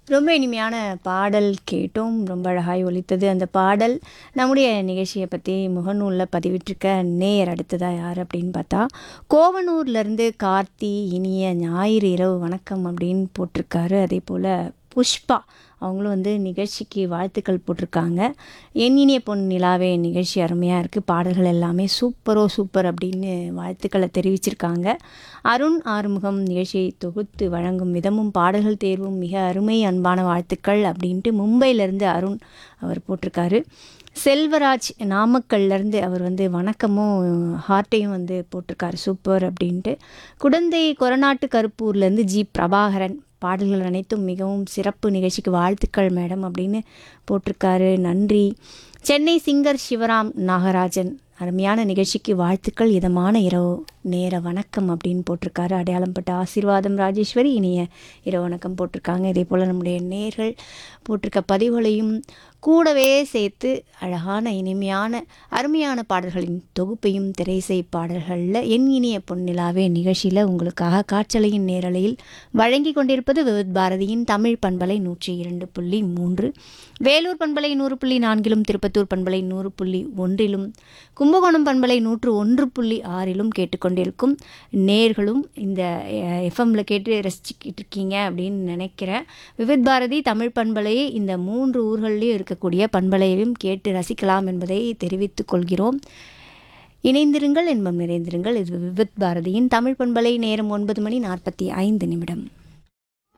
ரொம்ப இனிமையான பாடல் கேட்டோம் ரொம்ப அழகாய் ஒலித்தது அந்த பாடல் நம்முடைய நிகழ்ச்சியை பற்றி முகநூலில் பதிவிட்டிருக்க நேயர் அடுத்ததாக யார் அப்படின்னு பார்த்தா கோவனூர்லேருந்து கார்த்தி இனிய ஞாயிறு இரவு வணக்கம் அப்படின்னு போட்டிருக்காரு அதே போல் புஷ்பா அவங்களும் வந்து நிகழ்ச்சிக்கு வாழ்த்துக்கள் போட்டிருக்காங்க என் இனிய பொன் நிலாவே நிகழ்ச்சி அருமையாக இருக்குது பாடல்கள் எல்லாமே சூப்பரோ சூப்பர் அப்படின்னு வாழ்த்துக்களை தெரிவிச்சிருக்காங்க அருண் ஆறுமுகம் நிகழ்ச்சியை தொகுத்து வழங்கும் விதமும் பாடல்கள் தேர்வும் மிக அருமை அன்பான வாழ்த்துக்கள் அப்படின்ட்டு மும்பையிலேருந்து அருண் அவர் போட்டிருக்காரு செல்வராஜ் நாமக்கல்லேருந்து அவர் வந்து வணக்கமும் ஹார்ட்டையும் வந்து போட்டிருக்காரு சூப்பர் அப்படின்ட்டு குடந்தை கொரநாட்டு கருப்பூர்லேருந்து ஜி பிரபாகரன் பாடல்கள் அனைத்தும் மிகவும் சிறப்பு நிகழ்ச்சிக்கு வாழ்த்துக்கள் மேடம் அப்படின்னு போட்டிருக்காரு நன்றி சென்னை சிங்கர் சிவராம் நாகராஜன் அருமையான நிகழ்ச்சிக்கு வாழ்த்துக்கள் இதமான இரவு நேர வணக்கம் அப்படின்னு போட்டிருக்காரு அடையாளம் பட்ட ஆசீர்வாதம் ராஜேஸ்வரி இனிய இரவு வணக்கம் போட்டிருக்காங்க இதே போல் நம்முடைய நேர்கள் போட்டிருக்க பதிவுகளையும் கூடவே சேர்த்து அழகான இனிமையான அருமையான பாடல்களின் தொகுப்பையும் திரைசை பாடல்களில் என் இனிய பொன்னிலாவே நிகழ்ச்சியில் உங்களுக்காக காற்றலையின் நேரலையில் வழங்கி கொண்டிருப்பது விவித் பாரதியின் தமிழ் பண்பலை நூற்றி இரண்டு புள்ளி மூன்று வேலூர் பண்பலை நூறு புள்ளி நான்கிலும் திருப்பத்தூர் பண்பலை நூறு புள்ளி ஒன்றிலும் கும்பகோணம் பண்பலை நூற்று ஒன்று புள்ளி ஆறிலும் கேட்டுக்கொண்டிருக்கும் நேர்களும் இந்த எஃப்எம்ல கேட்டு ரசிச்சுக்கிட்டு இருக்கீங்க அப்படின்னு நினைக்கிறேன் விவித் பாரதி தமிழ் பண்பலையை இந்த மூன்று ஊர்கள்லேயும் இருக்கக்கூடிய பண்பலையிலும் கேட்டு ரசிக்கலாம் என்பதை தெரிவித்துக் கொள்கிறோம் இணைந்திருங்கள் இன்பம் நிறைந்திருங்கள் இது விவித் பாரதியின் தமிழ் பண்பலை நேரம் ஒன்பது மணி நாற்பத்தி ஐந்து நிமிடம்